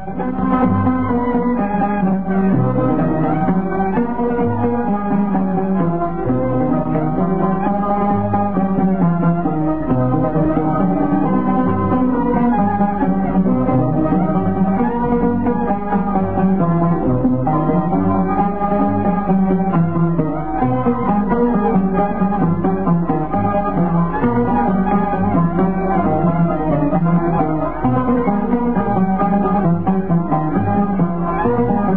Thank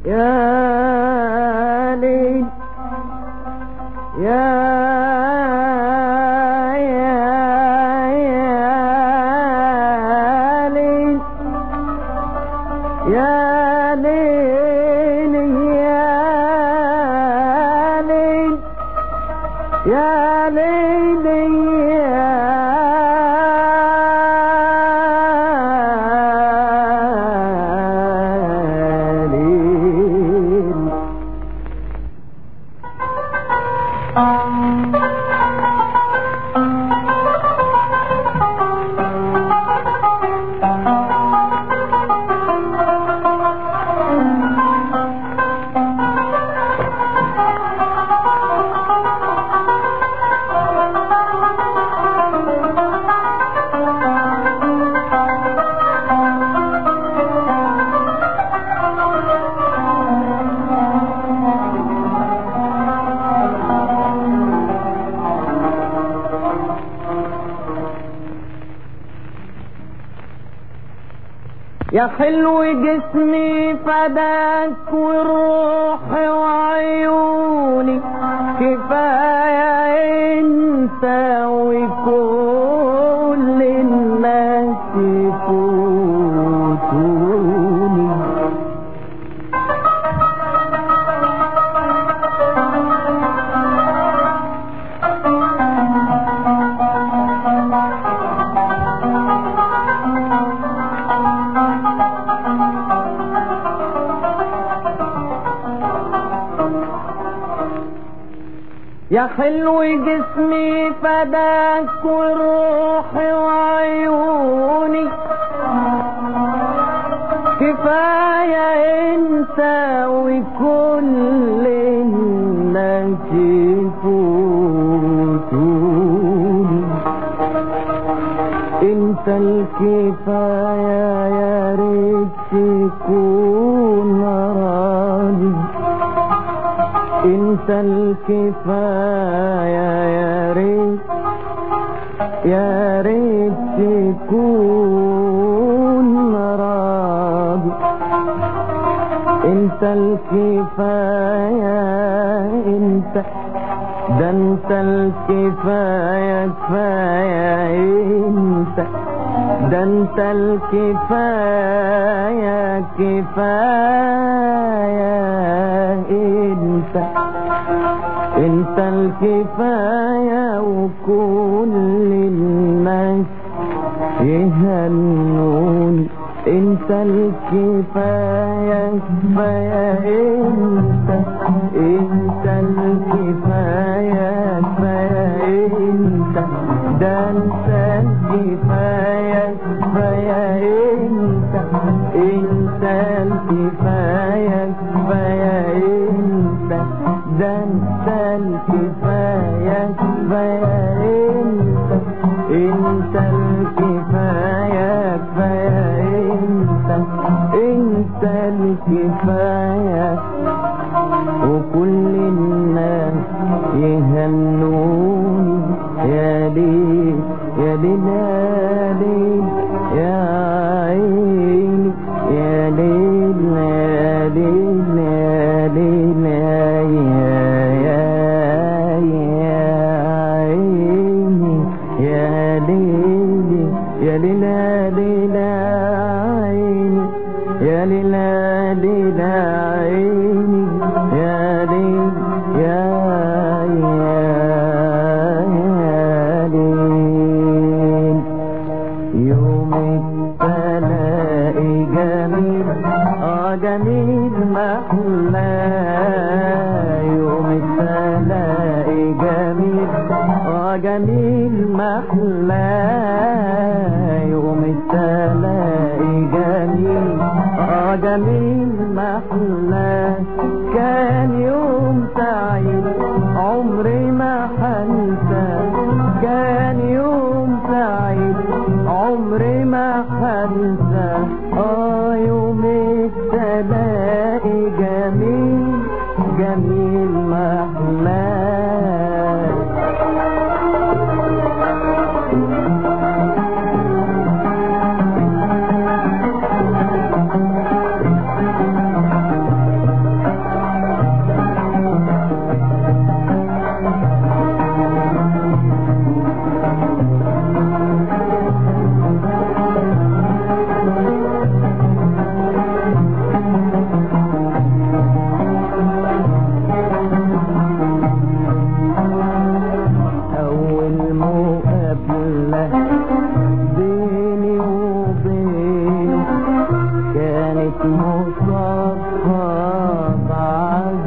يا ليل يا يا يا ليل يا ليل يا ليل يا ليل يا ليل يا حلو جسمي فداك والروح وعيوني كفاية انت وكل الناس يفوتوني يا حلو جسمي فداك والروح وعيوني كفاية انت وكل الناس يفوتوني انت الكفاية يا ريت تكون راضي انت الكفاية يا ريت يا ريت تكون راضي انت الكفاية انت ده انت الكفاية كفاية انت ده انت الكفاية كفاية انت انت الكفاية وكل الناس يهنوني انت الكفاية كفاية انت انت الكفاية كفاية انت ده انت الكفاية كفاية انت انت الكفاية كفاية انت ده انت الكفاية كفاية انت انت الكفاية كفاية انت انت الكفاية وكل الناس يهنوني يا ليل يا ليل يا ليل يا عيني يا ليل يا ليل يا ليل يا ليل يا ليل يا ليل عيني يا ليل يا يا ليل يوم التلاقي جميل اه جميل محلى يوم التلاقي جميل اه جميل محلى يوم التلاقي جميل اه جميل محلى كان يوم سعيد عمري ما حنسى كان يوم سعيد عمري ما حنسى اه يوم التلاقي جميل جميل محلاه مصفى بعد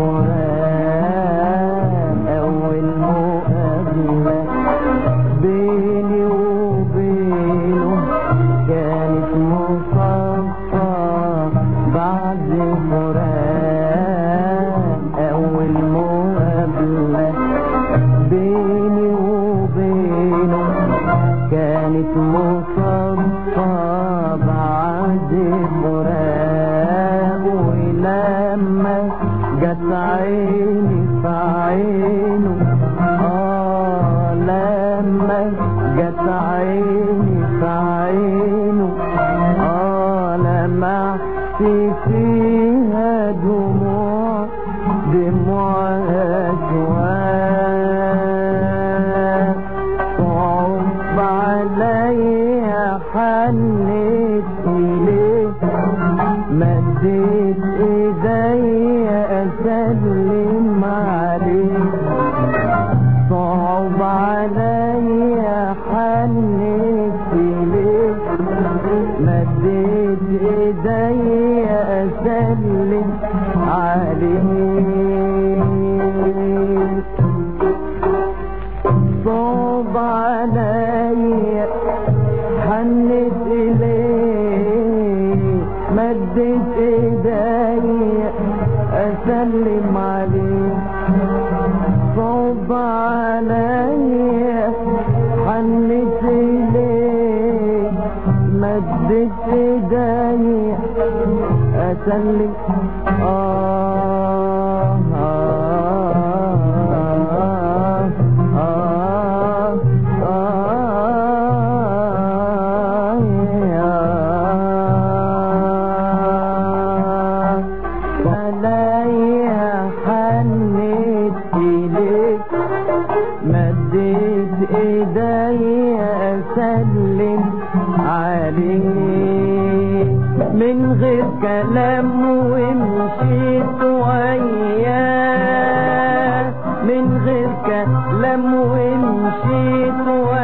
فراق أول مقابلة بيني وبينه كانت مصفى بعد فراق أول مقابلة بيني وبينه كانت مصفى بعد فراق ولما جت عيني في عينه آه لما جت عيني في عينه آه لمحت فيها دموع دموع أشواق صعب عليا حنيت إليه مديت ايديا اسلم عليه صعب عليا حنيت إليه مديت ايديا اسلم عليه صعب عليا حنت إليه مدت إيديا أسلم عليه صعب عليا حنت إليه مدت إيديا أسلم آه آه آه آه آه عليا حنيت إليك مديت إيديا أسلم عليك من غير كلام ومشيت وياه من غير كلام ومشيت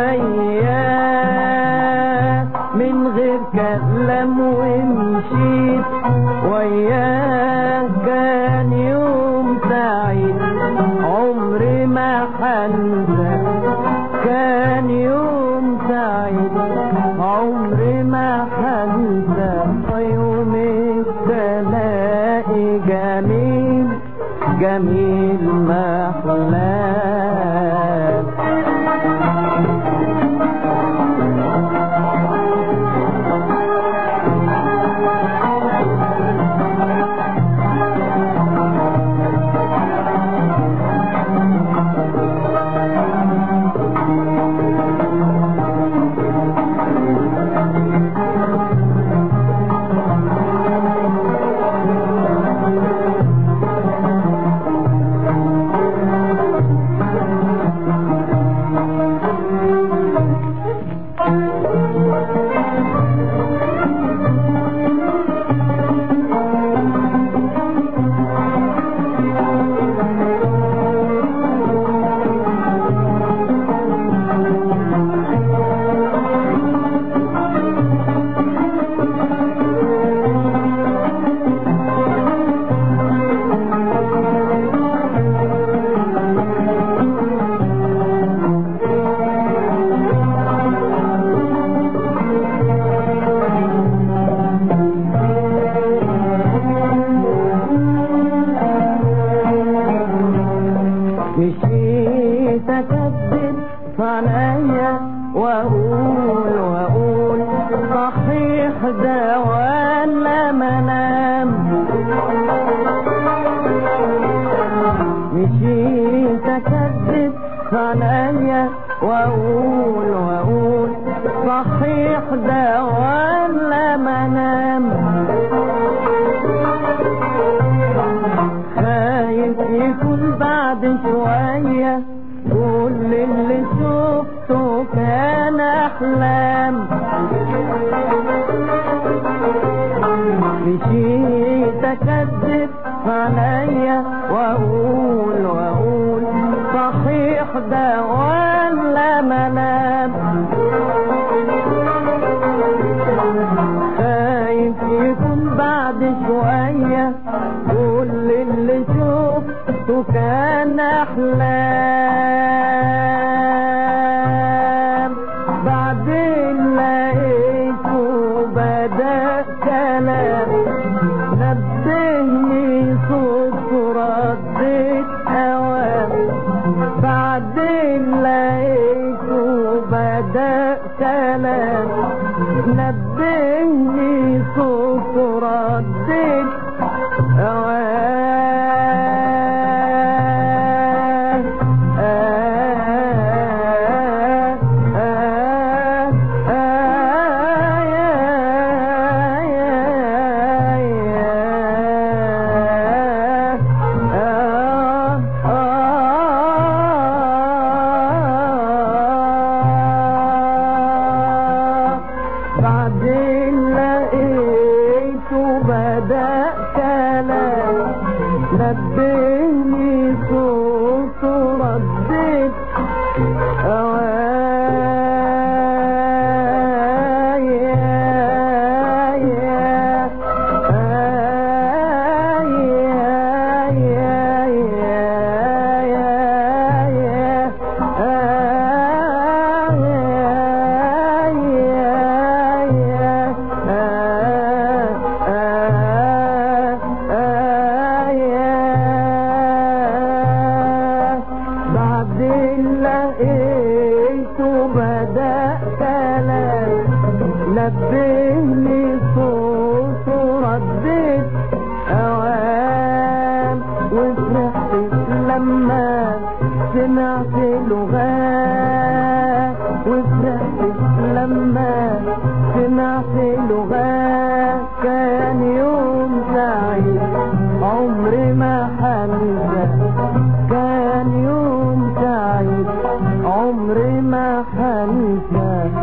وياه من غير كلام ومشيت وياه كان يوم سعيد عمري ما حنسى كان يوم سعيد عمري ما حنسى يوم التلاقي جميل جميل محلاه مشيت اكذب عليا واقول واقول صحيح ده ولا منام مشيت اكذب عليا واقول واقول صحيح ده ولا منام خايف يكون بعد شوية كل اللي شفته كان أحلام مشيت أكذب عليا وأقول وأقول صحيح ده ولا منام خايف يكون بعد شوية كل اللي شفته كان أحلام بعدين لقيته بدأ كلام نبهني صوت ردت أوام بعدين لقيته بدأ كلام نبهني صوت ردت أوام آه آه آه بعدين لقيته بدأ كلام نبهني صوت ردت بعدين لقيته بدأ كلام نبهني صوت ردت أوام وفرحت لما سمعت لغات وفرحت لما سمعت لغات كان يوم سعيد عمري ما حنسى كان يوم سعيد عمري ما حنسى